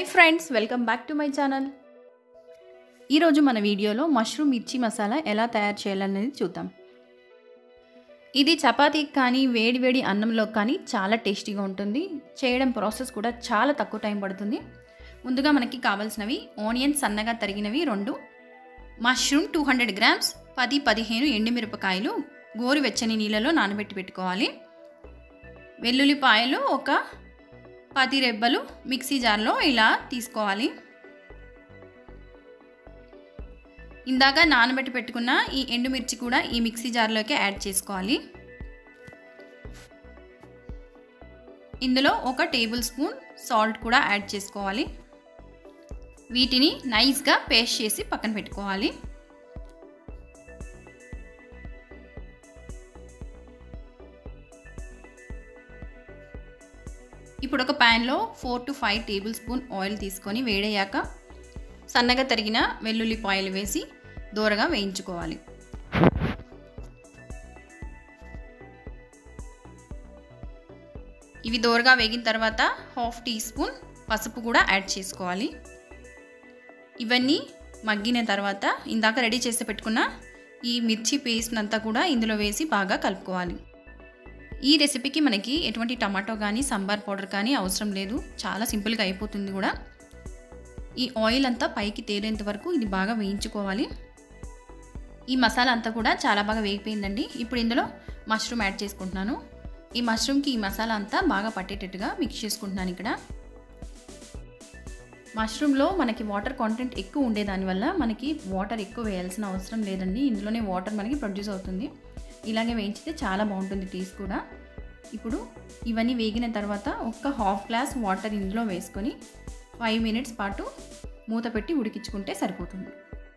hi friends welcome back to my channel ఈరోజు మన వీడియోలో మష్రూమ్ మిర్చి మసాలా ఎలా తయారు చేయాలనేది చూద్దాం ఇది చపాతీకి కానీ వేడి వేడి అన్నంలో కానీ చాలా టేస్టీగా ఉంటుంది చేయడం ప్రాసెస్ కూడా చాలా తక్కువ టైం పడుతుంది ముందుగా మనకి కావాల్సినవి ఆనియన్స్ సన్నగా తరిగినవి రెండు మష్రూమ్ టూ హండ్రెడ్ గ్రామ్స్ పది పదిహేను ఎండుమిరపకాయలు గోరువెచ్చని నీళ్ళలో నానబెట్టి పెట్టుకోవాలి వెల్లుల్లిపాయలు ఒక పది రెబ్బలు మిక్సీ జార్లో ఇలా తీసుకోవాలి ఇందాక నానబెట్టి పెట్టుకున్న ఈ ఎండుమిర్చి కూడా ఈ మిక్సీ జార్లోకి యాడ్ చేసుకోవాలి ఇందులో ఒక టేబుల్ స్పూన్ సాల్ట్ కూడా యాడ్ చేసుకోవాలి వీటిని నైస్గా పేస్ట్ చేసి పక్కన పెట్టుకోవాలి ఇప్పుడు ఒక ప్యాన్లో four to five tablespoon oil తీసుకొని వేడయ్యాక సన్నగా తరిగిన వెల్లుల్లిపాయలు వేసి దూరగా వేయించుకోవాలి ఇవి దూరగా వేగిన తర్వాత హాఫ్ టీ స్పూన్ పసుపు కూడా యాడ్ చేసుకోవాలి ఇవన్నీ మగ్గిన తర్వాత ఇందాక రెడీ చేసి పెట్టుకున్న ఈ మిర్చి పేస్ట్ అంతా కూడా ఇందులో వేసి బాగా కలుపుకోవాలి ఈ రెసిపీకి మనకి ఎటువంటి టమాటో కానీ సాంబార్ పౌడర్ కానీ అవసరం లేదు చాలా సింపుల్గా అయిపోతుంది కూడా ఈ ఆయిల్ అంతా పైకి తేలేంత వరకు ఇది బాగా వేయించుకోవాలి ఈ మసాలా అంతా కూడా చాలా బాగా వేగిపోయిందండి ఇప్పుడు ఇందులో మష్రూమ్ యాడ్ చేసుకుంటున్నాను ఈ మష్రూమ్కి ఈ మసాలా అంతా బాగా పట్టేటట్టుగా మిక్స్ చేసుకుంటున్నాను ఇక్కడ మష్రూమ్లో మనకి వాటర్ కాంటెంట్ ఎక్కువ ఉండే దానివల్ల మనకి వాటర్ ఎక్కువ వేయాల్సిన అవసరం లేదండి ఇందులోనే వాటర్ మనకి ప్రొడ్యూస్ అవుతుంది ఇలాగే వేయించితే చాలా బాగుంటుంది టేస్ట్ కూడా ఇప్పుడు ఇవన్నీ వేగిన తర్వాత ఒక్క హాఫ్ గ్లాస్ వాటర్ ఇందులో వేసుకొని ఫైవ్ మినిట్స్ పాటు మూత పెట్టి ఉడికించుకుంటే సరిపోతుంది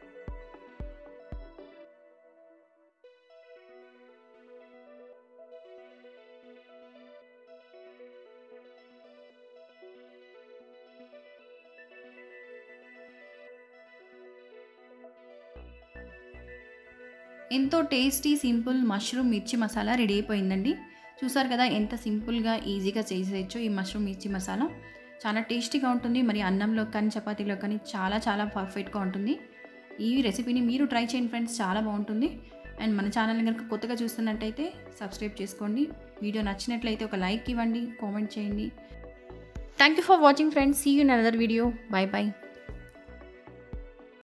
ఎంతో టేస్టీ సింపుల్ మష్రూమ్ మిర్చి మసాలా రెడీ అయిపోయిందండి చూసారు కదా ఎంత సింపుల్గా ఈజీగా చేసేయచ్చు ఈ మష్రూమ్ మిర్చి మసాలా చాలా టేస్టీగా ఉంటుంది మరి అన్నంలో కానీ చపాతీలో కానీ చాలా చాలా పర్ఫెక్ట్గా ఉంటుంది ఈ రెసిపీని మీరు ట్రై చేయండి ఫ్రెండ్స్ చాలా బాగుంటుంది అండ్ మన ఛానల్ని కనుక కొత్తగా చూస్తున్నట్టయితే సబ్స్క్రైబ్ చేసుకోండి వీడియో నచ్చినట్లయితే ఒక లైక్ ఇవ్వండి కామెంట్ చేయండి thank you for watching friends see you in another video bye bye